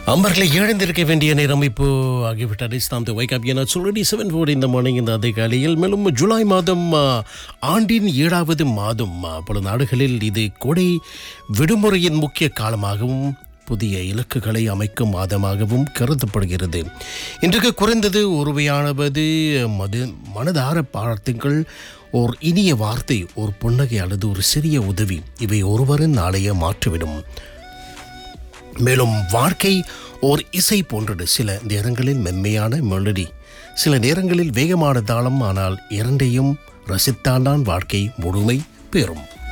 அம்பர்களை எழுந்திருக்க வேண்டிய நேரம் இப்போ ஆகிவிட்டது இஸ்லாம் டு வைக் அப் என சொல்லி செவன் ஃபோர் இந்த மார்னிங் இந்த அதிகாலையில் மேலும் ஜூலை மாதம் ஆ, ஆண்டின் ஏழாவது மாதம் ஆ, பல நாடுகளில் இது கோடை விடுமுறையின் முக்கிய காலமாகவும் புதிய இலக்குகளை அமைக்கும் மாதமாகவும் கருதப்படுகிறது இன்றைக்கு குறைந்தது ஒருவையானவது மது மனதார பார்த்துங்கள் ஓர் இனிய வார்த்தை ஒரு புன்னகை அல்லது ஒரு சிறிய உதவி இவை ஒருவரின் நாளைய மாற்றிவிடும் மேலும் வாழ்க்கை ஓர் இசை போன்றது சில நேரங்களில் மென்மையான மெலடி சில நேரங்களில் வேகமான தாளம் ஆனால் இரண்டையும் ரசித்தால்தான் வாழ்க்கை முழுமை பெறும்